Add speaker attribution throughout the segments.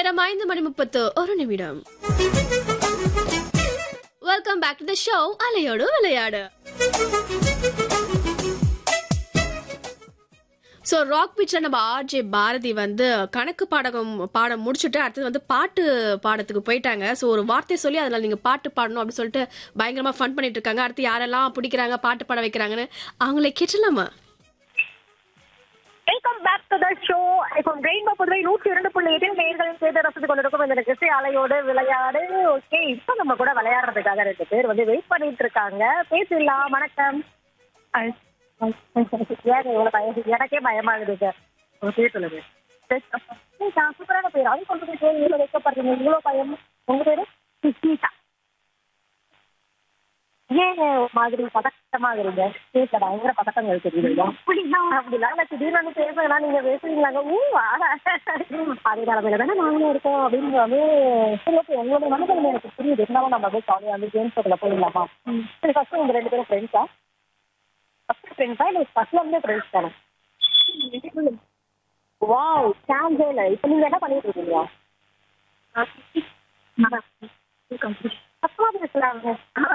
Speaker 1: நேரம் ஐந்து மணி முப்பத்து ஒரு நிமிடம் welcome back to the show அலையோடு விளையாடு ஸோ ராக் பீச்சில் நம்ம ஆர்ஜே பாரதி வந்து கணக்கு பாடகம் பாடம் முடிச்சுட்டு அடுத்தது வந்து பாட்டு பாடத்துக்கு போயிட்டாங்க ஸோ ஒரு வார்த்தை சொல்லி அதில் நீங்கள் பாட்டு பாடணும் அப்படின்னு சொல்லிட்டு பயங்கரமாக ஃபன் பண்ணிட்டு இருக்காங்க அடுத்து யாரெல்லாம் பிடிக்கிறாங்க பாட்டு பாட வைக்கிறாங்கன்னு அவங்களே கேட்டலாமா
Speaker 2: welcome back to the show இப்போ ரெயின்போ புதுவை நூற்றி இரண்டு புள்ளி எட்டில் நேர்களின் கேட்டு ரசித்து கொண்டிருக்கும் இந்த நிகழ்ச்சி அலையோடு விளையாடு ஓகே இப்போ நம்ம கூட விளையாடுறதுக்காக ரெண்டு பேர் வந்து வெயிட் பண்ணிட்டு இருக்காங்க பேசிடலாம் வணக்கம் ஏங்க இவ்வளவு பயம் எனக்கே பயமாகுதுங்க உங்க பேர் சொல்லுங்க சூப்பரான பேர் அது கொண்டு போய் பேர் இவ்வளவு வைக்கப்படுறீங்க இவ்வளவு பயம் உங்க பேரு சுஷ்மிதா ஏங்க ஒரு மாதிரி பதட்டமா இருங்க பேச பயங்கர பதட்டங்கள் தெரியுது அப்படிலாம் அப்படிலாம் நான் திடீர்னு வந்து பேசுறேன்னா நீங்க பேசுறீங்களாங்க ஊ அதே நிலமையில தானே நாங்களும் இருக்கோம் அப்படின்னு வந்து சரி ஓகே உங்களுடைய மனதில் எனக்கு புரியுது இருந்தாலும் நம்ம அப்படியே ஜாலியாக வந்து கேம்ஸ் ஷோக்குள்ள போயிடலாமா சரி ஃபர்ஸ்ட் உங்க ரெண்டு பேரும் ஃப்ரெண்ட்ஸா ஃபர்ஸ்ட் ஃப்ரெண்ட்ஸா இல்லை ஃபர்ஸ்ட்ல இருந்தே ஃப்ரெண்ட்ஸ் தானே வாவ் சான்ஸே இல்லை இப்போ நீங்க என்ன பண்ணிட்டு இருக்கீங்க தப்பா பேசலாங்க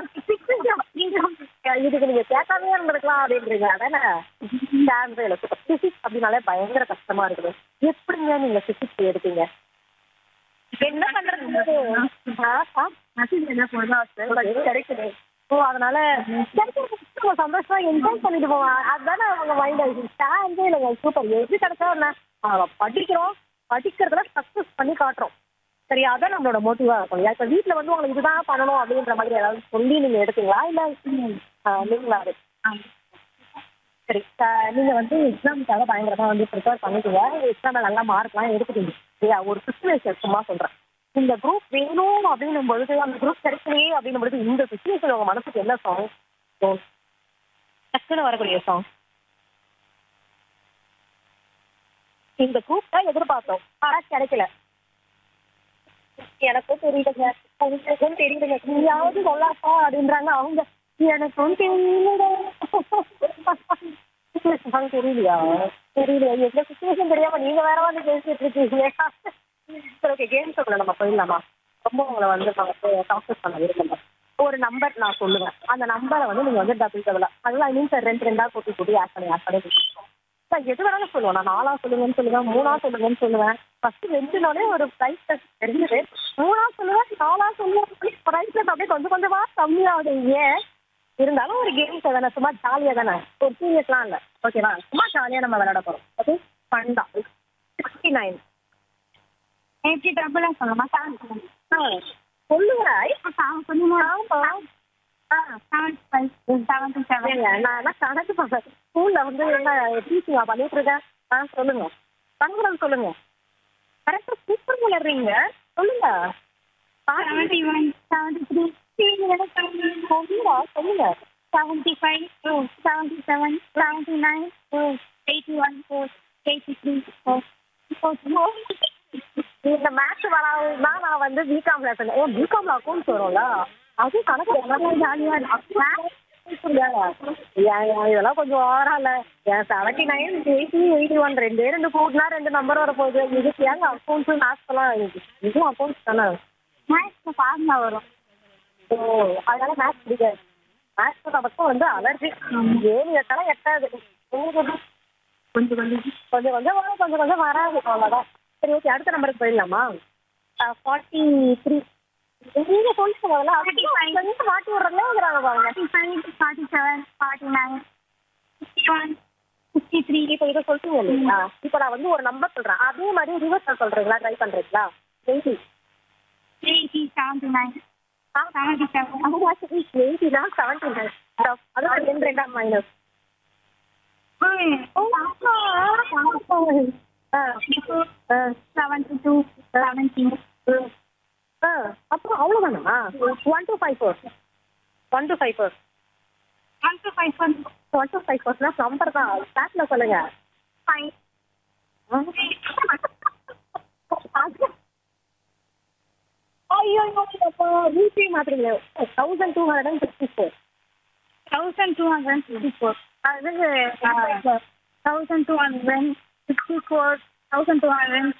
Speaker 2: இதுக்கு நீங்க கேட்காமே இருந்திருக்கலாம் அப்படின்றீங்க அதானே சான்ஸே இல்லை பிசிக்ஸ் அப்படின்னாலே பயங்கர கஷ்டமா இருக்குது எப்படிங்க நீங்க பிசிக்ஸ் எடுத்தீங்க என்ன பண்றது என்ன போதும் கிடைக்குது ஓ அதனால கிடைக்கிறது நம்ம சந்தோஷமா என்ஜாய் பண்ணிட்டு போவோம் அதுதானே அவங்க மைண்ட் ஆயிடுச்சு சான்ஸே இல்லைங்க சூப்பர் எது கிடைச்சா என்ன ஆ, படிக்கிறோம் படிக்கிறதுல சக்சஸ் பண்ணி காட்டுறோம் சரி அதான் நம்மளோட மோட்டிவா இருக்கும் இப்போ வீட்டில் வந்து உங்களுக்கு இதுதான் பண்ணணும் அப்படின்ற மாதிரி ஏதாவது சொல்லி நீங்க எடுத்தீங்களா இல்லை நீங்களா அது சரி அஹ் நீங்க வந்து எக்ஸாமுக்காக பயங்கரமா வந்து ப்ரிப்பேர் பண்ணிக்கீங்க எக்ஸாம்ல நல்ல மார்க்லாம் எடுத்துட்டீங்க சரியா ஒரு சுச்சுவேஷன் சும்மா சொல்றேன் இந்த குரூப் வேணும் அப்படின்னும் பொழுது அந்த குரூப் கிடைக்கலையே அப்படின்னும் பொழுது இந்த சுச்சுவேஷன் உங்க மனசுக்கு என்ன சாங் டக்குன்னு வரக்கூடிய சாங் இந்த குரூப் தான் எதிர்பார்த்தோம் ஆனா கிடைக்கல எனக்கும் தெரியலங்க உங்களுக்கும் தெரியலங்க நீயாவது சொல்லாப்பா அப்படின்றாங்க அவங்க எனக்கும் தெரியல சுச்சுவேஷன் தெரியலையா தெரியலையா எந்த சுச்சுவேஷன் தெரியாம நீங்க வேற வந்து பேசிட்டு இருக்கீங்க சரி ஓகே கேம் ஷோக்குள்ள நம்ம போயிடலாமா ரொம்ப உங்களை வந்து நமக்கு டாக்டர் பண்ண விரும்பல ஒரு நம்பர் நான் சொல்லுவேன் அந்த நம்பரை வந்து நீங்க வந்து டபுள் டபுளா அதுவும் ஐ மீன் சார் ரெண்டு ரெண்டா கூட்டி கூட்டி ஆட் பண்ணி ஆட் பண்ணி நான் எது வேணாலும் சொல்லுவேன் நான் நாலா சொல்லுங்கன்னு சொல்லுவேன் மூணா சொல்லுங்கன்னு சொல்லுவேன் ஃபர்ஸ்ட் ரெண்டுனாலே ஒரு ப்ரைஸ் தெரிஞ்சது மூணா சொல்லுவேன் நாலா சொல்லுவேன் ப்ரைஸ் அப்படியே கொஞ்சம் கொஞ்சமா கம்மியாகுது ஏன் இருந்தாலும் ஒரு கேம் தானே சும்மா ஜாலியாக தானே ஒரு சீரியஸ்லாம் இல்லை ஓகேவா சும்மா ஜாலியாக நம்ம விளையாட போகிறோம் ஓகே ஃபன் தான் சிக்ஸ்டி நைன் எப்படி டபுளாக சொல்லணுமா செவன் சொல்லுங்க இப்போ செவன் சொல்லுங்க ஆ seven five seven two seven நான் என்ன கணக்கு பார்க்குறேன் ஸ்கூலில் வந்து என்ன டீச்சிங்கா பண்ணிட்டு இருக்கேன் ஆ சொல்லுங்க கணக்குடன் சொல்லுங்க கரெக்டாக சூப்பர் விளையாடுறீங்க சொல்லுங்க செவன்டி ஒன் செவன்டி த்ரீ சொல்லுங்க சொல்லுங்க seventy five seventy seven seventy nine eighty one four eighty three இந்த மேட்ச் வராதுன்னா நான் வந்து பிகாம்ல சொன்னேன் ஏன் பிகாம்ல அக்கௌண்ட்ஸ் வரும்ல அது கணக்கு எல்லாமே ஜாலியா இதெல்லாம் கொஞ்சம் ஓவரா இல்ல என் seventy nine eighty eighty one ரெண்டே ரெண்டு கூட்டினா ரெண்டு நம்பர் வர போகுது இதுக்கு ஏங்க அக்கௌண்ட்ஸ் மேத்ஸ் எல்லாம் இதுவும் அக்கௌண்ட்ஸ் தானே மேத்ஸ் ஃபார்முலா வரும் ஓ அதனால மேத்ஸ் பிடிக்காது மேத்ஸ் நமக்கு வந்து அலர்ஜி ஏழு எட்டெல்லாம் எட்டாது உங்களுக்கு எப்படி? கொஞ்சம் கொஞ்சம் கொஞ்சம் கொஞ்சம் வரும் கொஞ்சம் கொஞ்சம் வராது அவ்வளோதான் சரி ஓகே அடுத்த நம்பருக்கு போயிடலாமா ஃபார்ட்டி த்ரீ நீங்க சொல்லுங்க முதல்ல அதுக்கு மாட்டி விடுறதுங்கிறாங்க பாருங்க forty seven forty nine one fifty three இப்போ இதை சொல்லிட்டீங்க இல்லைங்களா இப்போ நான் வந்து ஒரு நம்பர் சொல்கிறேன் அதே மாதிரி ரிவர்ஸ் சொல்கிறீங்களா ட்ரை பண்ணுறீங்களா eighty eighty seventy nine seventy seven எயிட்டினா செவன்ட்டி நைன் அதான் ரெண்டு ரெண்டாம் மைனஸ் செவன்டி டூ செவன்டி அப்புறம் அவ்வளோதானா one two five four one two five four one two five four one two five ஃபோர்ஸ்னா நம்பர் தான் ஸ்டார்ட்ல சொல்லுங்க ஃபைவ் ஐயோ அப்போ ரூபி மாத்திரங்களே thousand two hundred and fifty four thousand two hundred and fifty four அது thousand two hundred sixty four thousand two hundred